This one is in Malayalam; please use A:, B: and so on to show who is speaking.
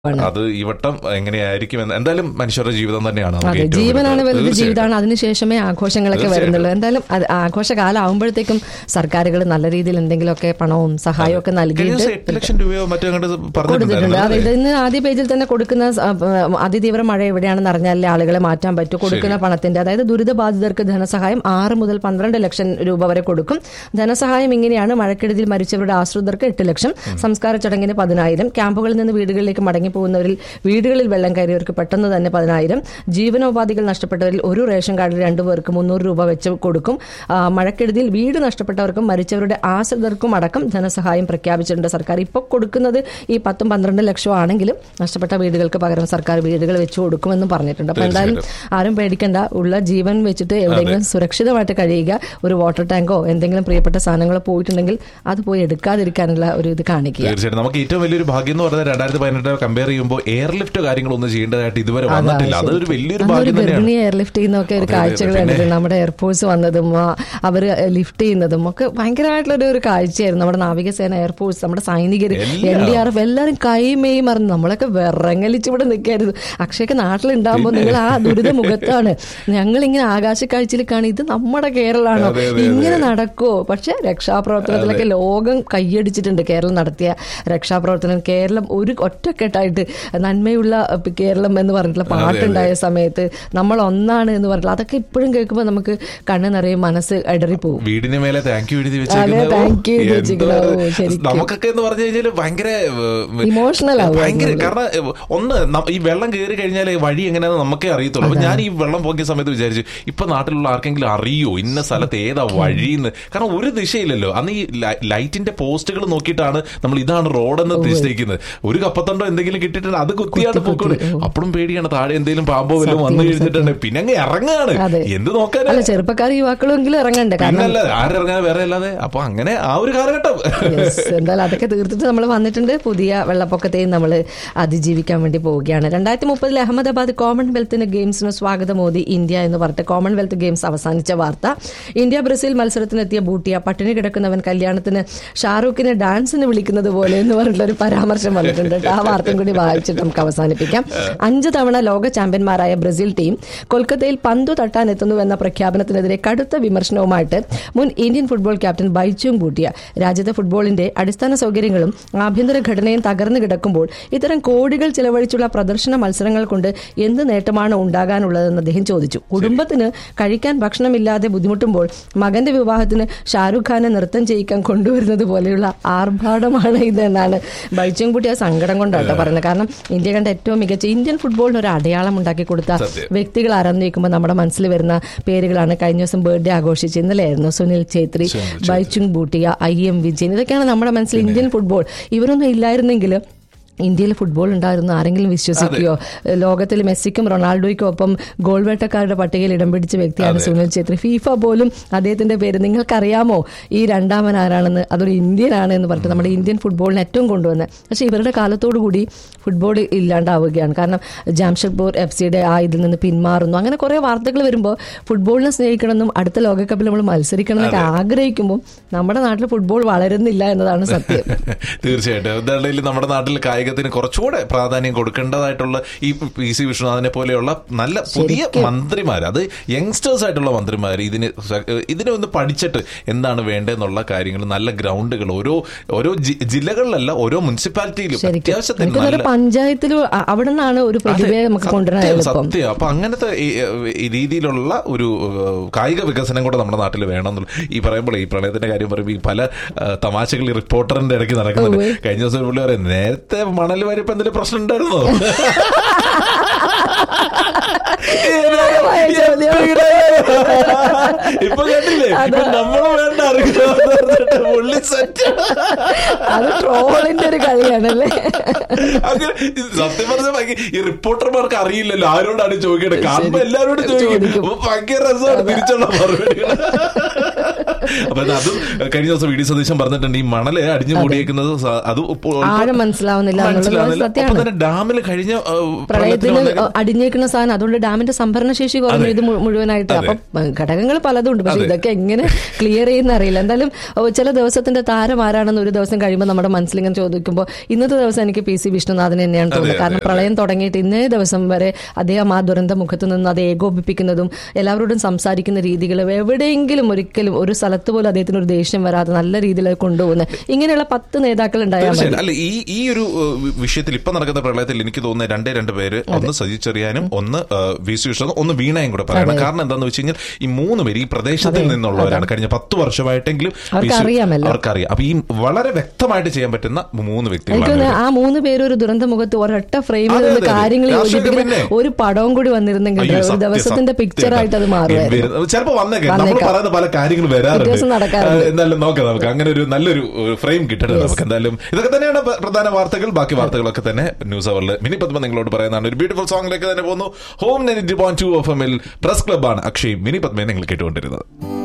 A: ആണ്.
B: അത് ഈ വട്ടം എങ്ങനെയായിരിക്കും എന്ന് എന്തായാലും മനുഷ്യരുടെ ജീവിതം തന്നെയാണ് നമുക്ക്
A: അതെ
B: ഏറ്റവും
A: ജീവനാണ്
B: വലുത്.
A: വലുത്
B: തീർച്ചയായിട്ടും.
A: ജീവിതമാണ് അതിനുശേഷമേ ആഘോഷങ്ങളൊക്കെ
B: തീർച്ചയായിട്ടും.
A: വരുന്നുള്ളൂ എന്തായാലും അത് ആഘോഷകാലം ആകുമ്പോഴത്തേക്കും സർക്കാരുകൾ നല്ല രീതിയിൽ എന്തെങ്കിലുമൊക്കെ പണവും സഹായവും ഒക്കെ
B: കഴിഞ്ഞ
A: നൽകിയിട്ട്
B: ദിവസം എട്ട് ലക്ഷം രൂപയോ മറ്റോ അങ്ങോട്ട്
A: കൊടുത്തിട്ടുണ്ട്
B: പറഞ്ഞിട്ടുണ്ടായിരുന്നു
A: അത് ഇത് ഇന്ന് ആദ്യ പേജിൽ തന്നെ കൊടുക്കുന്ന സ- ആ, അതിതീവ്ര മഴ എവിടെയാണെന്ന് അറിഞ്ഞാലേ ആളുകളെ മാറ്റാൻ പറ്റൂ കൊടുക്കുന്ന പണത്തിന്റെ അതായത് ദുരിതബാധിതർക്ക് ധനസഹായം ആറ് മുതൽ പന്ത്രണ്ട് ലക്ഷം രൂപ വരെ കൊടുക്കും ധനസഹായം ഇങ്ങനെയാണ് മഴക്കെടുതിയിൽ മരിച്ചവരുടെ ആശ്രിതർക്ക് എട്ട് ലക്ഷം സംസ്കാര ചടങ്ങിന് പതിനായിരം ക്യാമ്പുകളിൽ നിന്ന് വീടുകളിലേക്ക് മടങ്ങി പോകുന്നവരിൽ വീടുകളിൽ വെള്ളം കയറിയവർക്ക് പെട്ടെന്ന് തന്നെ പതിനായിരം ജീവനോപാധികൾ നഷ്ടപ്പെട്ടവരിൽ ഒരു റേഷൻ കാർഡിൽ രണ്ടു പേർക്ക് മുന്നൂറ് രൂപ വെച്ച് കൊടുക്കും ആ, മഴക്കെടുതിയിൽ വീട് നഷ്ടപ്പെട്ടവർക്കും മരിച്ചവരുടെ ആശ്രിതർക്കും അടക്കം ധനസഹായം പ്രഖ്യാപിച്ചിട്ടുണ്ട് സർക്കാർ ഇപ്പോൾ കൊടുക്കുന്നത് ഈ പത്തും പന്ത്രണ്ട് ലക്ഷം ആണെങ്കിലും നഷ്ടപ്പെട്ട വീടുകൾക്ക് പകരം സർക്കാർ വീടുകൾ വെച്ച് കൊടുക്കുമെന്നും പറഞ്ഞിട്ടുണ്ട് അപ്പൊ എന്തായാലും ആരും പേടിക്കണ്ട ഉള്ള ജീവൻ വെച്ചിട്ട് എവിടെയെങ്കിലും സുരക്ഷിതമായിട്ട് കഴിയുക ഒരു വാട്ടർ ടാങ്കോ എന്തെങ്കിലും പ്രിയപ്പെട്ട സാധനങ്ങളോ പോയിട്ടുണ്ടെങ്കിൽ അത് പോയി എടുക്കാതിരിക്കാനുള്ള ഒരു ഇത് കാണിക്കുക
B: തീർച്ചയായിട്ടും നമുക്ക് ഏറ്റവും വലിയൊരു ഭാഗ്യം എന്ന് പറഞ്ഞാൽ രണ്ടായിരത്തി പതിനെട്ട് കമ്പയർ ചെയ്യുമ്പോൾ എയർലിഫ്റ്റ് കാര്യങ്ങളൊന്നും ചെയ്യേണ്ടതായിട്ട് ഇതുവരെ വന്നിട്ടില്ല അതൊരു വലിയൊരു
A: അന്നൊരു
B: ഭാഗ്യം തന്നെയാണ്
A: ഗർഭിണി എയർലിഫ്റ്റ് ചെയ്യുന്നൊക്കെ ഒരു
B: അതെ, അതെ,
A: കാഴ്ചകൾ
B: പിന്നെ-
A: കണ്ടിട്ടുണ്ട് നമ്മുടെ എയർഫോഴ്സ് വന്നതും ആ, അവര് ലിഫ്റ്റ് ചെയ്യുന്നതും ഒക്കെ ഭയങ്കരമായിട്ടുള്ള ഒരു- ഒരു കാഴ്ചയായിരുന്നു നമ്മുടെ നാവികസേന എയർഫോഴ്സ് നമ്മുടെ സൈനികർ
B: എല്ലാം.
A: എൻ ഡി ആർ എഫ് എല്ലാവരും കൈമേയും മറന്നു നമ്മളൊക്കെ വിറങ്ങലിച്ച് ഇവിടെ നിൽക്കായിരുന്നു അക്ഷയൊക്കെ നാട്ടിലുണ്ടാകുമ്പോൾ നിങ്ങൾ ആ ദുരിത മുഖത്താണ് ഞങ്ങൾ ഇങ്ങനെ ആകാശ കാഴ്ചയിൽ കാണി ഇത് നമ്മുടെ കേരളമാണോ
B: അതെ, അതെ,
A: ഇങ്ങനെ നടക്കുമോ പക്ഷെ രക്ഷാപ്രവർത്തനത്തിലൊക്കെ ലോകം കൈയടിച്ചിട്ടുണ്ട് കേരളം നടത്തിയ രക്ഷാപ്രവർത്തനം കേരളം ഒരു ഒറ്റക്കെട്ടായിട്ട് നന്മയുള്ള പ് കേരളം എന്ന് പറഞ്ഞിട്ടുള്ള പാട്ടുണ്ടായ സമയത്ത് നമ്മൾ ഒന്നാണ് എന്ന് പറഞ്ഞിട്ടുള്ള അതൊക്കെ ഇപ്പോഴും കേൾക്കുമ്പോൾ നമുക്ക് കണ്ണ് നിറയും മനസ്സ് ഇടറിപ്പോവും
B: വീടിന് മേലെ താങ്ക് യു എഴുതി
A: അതെ,
B: വെച്ചേക്കുന്നത്
A: thank you എഴുതി വെച്ചേക്കുന്നത്.
B: എന്തോ
A: ഓ, ശരിക്കും.
B: നമുക്കൊക്കെ എന്ന് പറഞ്ഞു കഴിഞ്ഞാൽ ഭയങ്കര ഏഹ്,
A: Emotional ആവും
B: ഭയങ്കര
A: നമ്മള്.
B: കാരണം ഏഹ്, ഒന്ന് ന- ഈ വെള്ളം കയറി കഴിഞ്ഞാൽ വഴി എങ്ങനെയാണെന്ന് നമുക്കേ അറിയത്തുള്ളൂ അപ്പൊ ഞാൻ ഈ വെള്ളം പോക്കിയ സമയത്ത് വിചാരിച്ചു ഇപ്പൊ നാട്ടിലുള്ള ആർക്കെങ്കിലും അറിയോ ഇന്ന സ്ഥലത്ത് ഏതാ വഴിന്ന് കാരണം ഒരു ദിശയില്ലല്ലോ അന്ന് ഈ ലൈ- ലൈറ്റിന്റെ പോസ്റ്റുകൾ നോക്കിയിട്ടാണ് നമ്മൾ ഇതാണ് റോഡെന്ന് നിശ്ചയിക്കുന്നത് ഒരു കപ്പത്തണ്ടോ എന്തെങ്കിലും കിട്ടിയിട്ടുണ്ട് അത് കുത്തിയാണ്
A: കുത്തി,
B: പോക്കോളൂ
A: ഓ.
B: അപ്പോഴും പേടിയാണ് താഴെ എന്തെങ്കിലും പാമ്പോ വല്ലതും
A: സത്യം,
B: വന്നു
A: സത്യം.
B: കഴിഞ്ഞിട്ടുണ്ട് പിന്നെ അങ്ങ് ഇറങ്ങുകയാണ്
A: അതെ.
B: എന്ത് നോക്കാനാ
A: അല്ല ചെറുപ്പക്കാർ യുവാക്കളും എങ്കിലും ഇറങ്ങണ്ടേ കാരണം
B: പിന്നല്ല ആരിറങ്ങാൻ വേറെ അല്ലാതെ അപ്പൊ അങ്ങനെ ആ ഒരു കാലഘട്ടം
A: Yes, എന്തായാലും അതൊക്കെ തീർത്തിട്ട് നമ്മൾ വന്നിട്ടുണ്ട് പുതിയ വെള്ളപ്പൊക്കത്തെയും നമ്മൾ അതിജീവിക്കാൻ വേണ്ടി പോവുകയാണ് രണ്ടായിരത്തി മുപ്പതിൽ അഹമ്മദാബാദ് കോമൺവെൽത്തിന് ഗെയിംസിന് സ്വാഗതം മോദി ഇന്ത്യ എന്ന് പറഞ്ഞിട്ട് കോമൺവെൽത്ത് ഗെയിംസ് അവസാനിച്ച വാർത്ത ഇന്ത്യ ബ്രസീൽ മത്സരത്തിനെത്തിയ ബൂട്ടിയ പട്ടിണി കിടക്കുന്നവൻ കല്യാണത്തിന് ഷാറൂഖിനെ ഡാൻസിന് വിളിക്കുന്നത് പോലെ എന്ന് പറഞ്ഞിട്ടുള്ള ഒരു പരാമർശം വന്നിട്ടുണ്ട് കേട്ടോ. ആ വാർത്തയും കൂടി വായിച്ചിട്ട് നമുക്ക് അവസാനിപ്പിക്കാം അഞ്ച് തവണ ലോക ചാമ്പ്യന്മാരായ ബ്രസീൽ ടീം കൊൽക്കത്തയിൽ പന്തു തട്ടാൻ എത്തുന്നു എന്ന പ്രഖ്യാപനത്തിനെതിരെ കടുത്ത വിമർശനവുമായിട്ട് മുൻ ഇന്ത്യൻ ഫുട്ബോൾ ക്യാപ്റ്റൻ ബൈച്ചുങ് ബൂട്ടിയ രാജ്യത്തെ ഫുട്ബോളിന്റെ അടിസ്ഥാന സൗകര്യങ്ങളും ആഭ്യന്തര ഘടനയും തകർന്നു കിടക്കുമ്പോൾ ഇത്തരം കോടികൾ ചിലവഴിച്ചുള്ള പ്രദർശന മത്സരങ്ങൾ കൊണ്ട് എന്ത് നേട്ടമാണ് ഉണ്ടാകാനുള്ളതെന്ന് അദ്ദേഹം ചോദിച്ചു കുടുംബത്തിന് കഴിക്കാൻ ഭക്ഷണമില്ലാതെ ബുദ്ധിമുട്ടുമ്പോൾ മകന്റെ വിവാഹത്തിന് ഷാരൂഖ് ഖാനെ നൃത്തം ചെയ്യിക്കാൻ കൊണ്ടുവരുന്നത് പോലെയുള്ള ആർഭാടമാണ് ഇതെന്നാണ് ബൈച്ചുങ് ബൂട്ടിയ സങ്കടം കൊണ്ടാട്ടോ പറയുന്നത് കാരണം ഇന്ത്യ കണ്ട ഏറ്റവും മികച്ച ഇന്ത്യൻ ഫുട്ബോളിന് ഒരു അടയാളം ഉണ്ടാക്കി കൊടുത്ത
B: സത്യം.
A: വ്യക്തികൾ ആരാന്ന് ചോദിക്കുമ്പോൾ നമ്മുടെ മനസ്സിൽ വരുന്ന പേരുകളാണ് കഴിഞ്ഞ ദിവസം ബർത്ത്ഡേ ആഘോഷിച്ച് ഇന്നലെയായിരുന്നു സുനിൽ ഛേത്രി
B: സുനിൽ
A: ബൈച്ചുങ് ബൂട്ടിയ ഐ എം വിജയൻ ഇതൊക്കെയാണ് നമ്മുടെ മനസ്സിൽ ഇന്ത്യൻ ഫുട്ബോൾ ഇവരൊന്നും ഇല്ലായിരുന്നെങ്കിൽ ഇന്ത്യയിൽ ഫുട്ബോൾ ഉണ്ടായിരുന്നു ആരെങ്കിലും വിശ്വസിക്കുകയോ ലോകത്തിൽ മെസ്സിക്കും റൊണാൾഡോയ്ക്കും ഒപ്പം ഗോൾ വേട്ടക്കാരുടെ പട്ടികയിൽ ഇടം പിടിച്ച വ്യക്തിയാണ് സുനിൽ ഛേത്രി ഫീഫ പോലും അദ്ദേഹത്തിന്റെ പേര് നിങ്ങൾക്കറിയാമോ ഈ രണ്ടാമൻ ആരാണെന്ന് അതൊരു ഇന്ത്യൻ ആണ് എന്ന് പറഞ്ഞിട്ട് നമ്മുടെ ഇന്ത്യൻ ഫുട്ബോളിന് ഏറ്റവും കൊണ്ടുവന്നത് പക്ഷേ ഇവരുടെ കാലത്തോടു കൂടി ഫുട്ബോൾ ഇല്ലാണ്ടാവുകയാണ് കാരണം ജാംഷഡ്പൂർ എഫ് സിയുടെ ആ ഇതിൽ നിന്ന് പിന്മാറുന്നു അങ്ങനെ കുറെ വാർത്തകൾ വരുമ്പോൾ ഫുട്ബോളിനെ സ്നേഹിക്കണമെന്നും അടുത്ത ലോകകപ്പിൽ നമ്മൾ മത്സരിക്കണം എന്നൊക്കെ ആഗ്രഹിക്കുമ്പോൾ നമ്മുടെ നാട്ടിൽ ഫുട്ബോൾ വളരുന്നില്ല എന്നതാണ് സത്യം
B: തീർച്ചയായിട്ടും എന്തായാലും നമ്മുടെ നാട്ടിൽ കായികത്തിന് കുറച്ചുകൂടെ പ്രാധാന്യം കൊടുക്കേണ്ടതായിട്ടുള്ള ഈ പി സി വിശ്വനാഥിനെ പോലെയുള്ള നല്ല പുതിയ മന്ത്രിമാർ അത് യങ്സ്റ്റേഴ്സ് ആയിട്ടുള്ള മന്ത്രിമാർ ഇതിന് സ- ഇതിനെ ഒന്ന് പഠിച്ചിട്ട് എന്താണ് വേണ്ടതെന്നുള്ള കാര്യങ്ങൾ നല്ല ഗ്രൗണ്ടുകൾ ഓരോ ഓരോ ജി- ജില്ലകളിലല്ല ഓരോ മുനിസിപ്പാലിറ്റിയിലും
A: ശരിക്കും
B: അത്യാവശ്യത്തിന്
A: എനിക്ക്
B: നല്ല
A: പഞ്ചായത്തിൽ അവിടെ നിന്നാണ് ഒരു പ്രതിഭയെ നമുക്ക് കൊണ്ടുവരാൻ
B: സത്യം
A: എളുപ്പം
B: സത്യം അപ്പൊ അങ്ങനത്തെ ഈ- ഈ രീതിയിലുള്ള ഒരു ഏഹ്, കായിക വികസനം കൂടെ നമ്മുടെ നാട്ടിൽ വേണമെന്നുള്ള ഈ പറയുമ്പോൾ ഈ പ്രളയത്തിന്റെ കാര്യം പറയുമ്പോൾ ഈ പല ഏഹ്, തമാശകൾ ഈ റിപ്പോർട്ടറിന്റെ ഇടയ്ക്ക് നടക്കുന്നുണ്ട് കഴിഞ്ഞ ദിവസം പുള്ളി പറയും നേരത്തെ മണൽ വാരിയപ്പോ എന്തെങ്കിലും പ്രശ്നം ഉണ്ടായിരുന്നോ
A: ഭയ ചോദ്യം.
B: ഇപ്പൊ കേട്ടില്ലേ ഇപ്പൊ നമ്മള് വേണ്ട അറിയാം പുള്ളി സെറ്റ്
A: അത് ട്രോളിന്റെ ഒരു കളിയാണല്ലേ
B: അങ്ങനെ ഇത് സത്യം പറഞ്ഞ ഈ റിപ്പോർട്ടർമാർക്ക് അറിയില്ലല്ലോ ആരോടാണ് ചോദിക്കേണ്ടത് കാണുമ്പോ എല്ലാരോടും ചോദിക്കും
A: ചോദിക്കും.
B: അപ്പൊ ഭയങ്കര രസമാണ് തിരിച്ചുള്ള മറുപടികൾ അപ്പൊ അതും കഴിഞ്ഞ ദിവസം വി ഡി സതീശൻ പറഞ്ഞിട്ടുണ്ട് ഈ മണല് അടിഞ്ഞു കൂടിയേക്കുന്നത് സ- അത് ഇപ്പോൾ
A: ആഴം മനസ്സിലാവുന്നില്ല എന്നുള്ളത്
B: മനസ്സിലാവുന്നില്ല.
A: സത്യമാണ്
B: ഒപ്പം തന്നെ ഡാമിൽ കഴിഞ്ഞ ആ,
A: പ്രളയത്തിന്
B: പ്രളയത്തിന് വന്ന-
A: അടിഞ്ഞേക്കുന്ന സാധനം അതുകൊണ്ട് ഡാമിൽ ഡാമിന്റെ സംഭരണശേഷി കുറഞ്ഞു ഇത് മു- മുഴുവനായിട്ട് അപ്പം ഘടകങ്ങൾ പലതും ഉണ്ട് പക്ഷെ ഇതൊക്കെ എങ്ങനെ ക്ലിയർ ചെയ്യുന്ന അറിയില്ല എന്തായാലും ഓ, ചില ദിവസത്തിന്റെ താരം ആരാണെന്ന് ഒരു ദിവസം കഴിയുമ്പോൾ നമ്മുടെ മനസ്സിലിങ്ങനെ ചോദിക്കുമ്പോൾ ഇന്നത്തെ ദിവസം എനിക്ക് പി സി വിഷ്ണുനാഥൻ തന്നെയാണ് തോന്നുന്നത് കാരണം പ്രളയം തുടങ്ങിയിട്ട് ഇന്നേ ദിവസം വരെ അദ്ദേഹം ആ ദുരന്ത മുഖത്ത് നിന്ന് അത് ഏകോപിപ്പിക്കുന്നതും എല്ലാവരോടും സംസാരിക്കുന്ന രീതികൾ എവിടെയെങ്കിലും ഒരിക്കലും ഒരു സ്ഥലത്ത് പോലും അദ്ദേഹത്തിന് ഒരു ദേഷ്യം വരാതെ നല്ല രീതിയിൽ അത് കൊണ്ടുപോകുന്നത് ഇങ്ങനെയുള്ള പത്ത് നേതാക്കൾ ഉണ്ടായാൽ മതി
B: തീർച്ചയായും അല്ല ഈ ഈ ഒരു ഏഹ്, വി- വിഷയത്തിൽ ഇപ്പൊ നടക്കുന്ന പ്രളയത്തിൽ എനിക്ക് തോന്നുന്ന രണ്ടേ രണ്ട് പേര് ഒന്ന് സജി ചെറിയാനും ഒന്ന് ഏഹ്, വി സി വിഷ്ണു ഒന്ന് വീണയും കൂടെ പറയണം കാരണം എന്താന്ന് വെച്ച് കഴിഞ്ഞാൽ ഈ മൂന്ന് പേര് ഈ പ്രദേശത്തിൽ നിന്നുള്ളവരാണ് കഴിഞ്ഞ പത്ത് വർഷമായിട്ടെങ്കിലും
A: അവർക്ക്
B: വി സി-
A: അറിയാമല്ലോ.
B: അവർക്കറിയാം അപ്പൊ ഈ വളരെ വ്യക്തമായിട്ട് ചെയ്യാൻ പറ്റുന്ന മൂന്ന്
A: എനിക്ക്
B: വ്യക്തികളാണ്
A: തോന്നുന്നു ആ മൂന്ന് പേരും ഒരു ദുരന്ത മുഖത്ത് ഒരൊറ്റ ഫ്രെയിമിൽ
B: അതെ,
A: നിന്ന്
B: അതെ, അതെ.
A: കാര്യങ്ങൾ
B: രാഷ്ട്രീയം
A: യോജിപ്പിക്കുന്ന
B: പിന്നെ.
A: ഒരു പടവും കൂടി വന്നിരുന്നെങ്കിൽ
B: അയ്യോ,
A: ഒരു
B: സത്യം,
A: ദിവസത്തിന്റെ
B: സത്യം.
A: പിക്ചർ ആയിട്ട് അത് മാറുമായിരുന്നു
B: ഗംഭീരം. ചിലപ്പോ വന്നേക്കാം നമ്മൾ
A: വന്നേക്കാം.
B: പറയുന്ന പല കാര്യങ്ങൾ വരാറുണ്ട്
A: വ്യത്യാസം നടക്കാറുണ്ട്.
B: ഏഹ്, എന്തായാലും നോക്കാം നമുക്ക് അങ്ങനെ ഒരു നല്ലൊരു ഫ്രെയിം കിട്ടട്ടെ നമുക്ക് എന്തായാലും ഇതൊക്കെ തന്നെയാണ് പ്ര- പ്രധാന വാർത്തകൾ ബാക്കി വാർത്തകളൊക്കെ തന്നെ ന്യൂസ് അവറിൽ മിനി പത്മ നിങ്ങളോട് പറയുന്നതാണ് ഒരു ബ്യൂട്ടിഫുൾ സോങ്ങിലേക്ക് തന്നെ പോകുന്നു home ninety point two F എമ്മിൽ പ്രസ് ക്ലബ്ബാണ് അക്ഷയ് മിനി പത്മയെ നിങ്ങൾ കേട്ടുകൊണ്ടിരുന്നത്